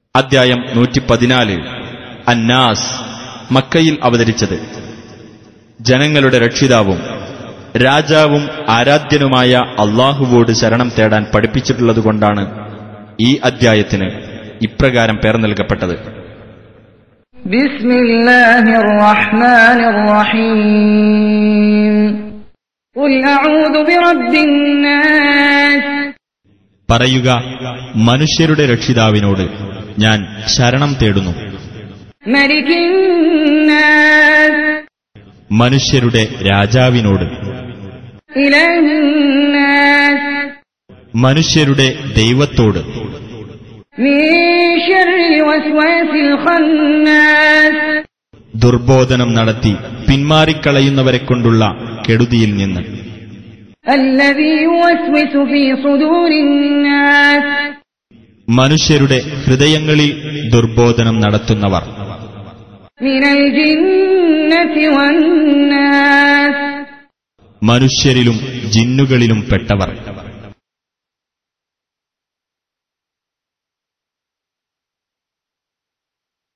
അദ്ധ്യായം നൂറ്റി പതിനാല് അന്നാസ് മക്കയിൽ അവതരിച്ചത് ജനങ്ങളുടെ രക്ഷിതാവും രാജാവും ആരാധ്യനുമായ അള്ളാഹുവോട് ശരണം തേടാൻ പഠിപ്പിച്ചിട്ടുള്ളതുകൊണ്ടാണ് ഈ അദ്ധ്യായത്തിന് ഇപ്രകാരം പേർ നൽകപ്പെട്ടത് بسم الله الرحمن الرحيم قل أعوذ برب الناس പറയുക മനുഷ്യരുടെ രക്ഷിതാവിനോട് ഞാൻ ശരണം തേടുന്നു ملك الناس മനുഷ്യരുടെ രാജാവിനോട് إله الناس മനുഷ്യരുടെ ദൈവത്തോട് من شر الوسواس الخناس ദുർബോധനം നടത്തി പിന്മാറിക്കളയുന്നവരെ കൊണ്ടുള്ള കെടുതിയിൽ നിന്ന് الذي يوسوس في صدور الناس മനുഷ്യരുടെ ഹൃദയങ്ങളിൽ ദുർബോധനം നടത്തുന്നവർ من الجنة والناس മനുഷ്യരിലും ജിന്നുകളിലും പെട്ടവർ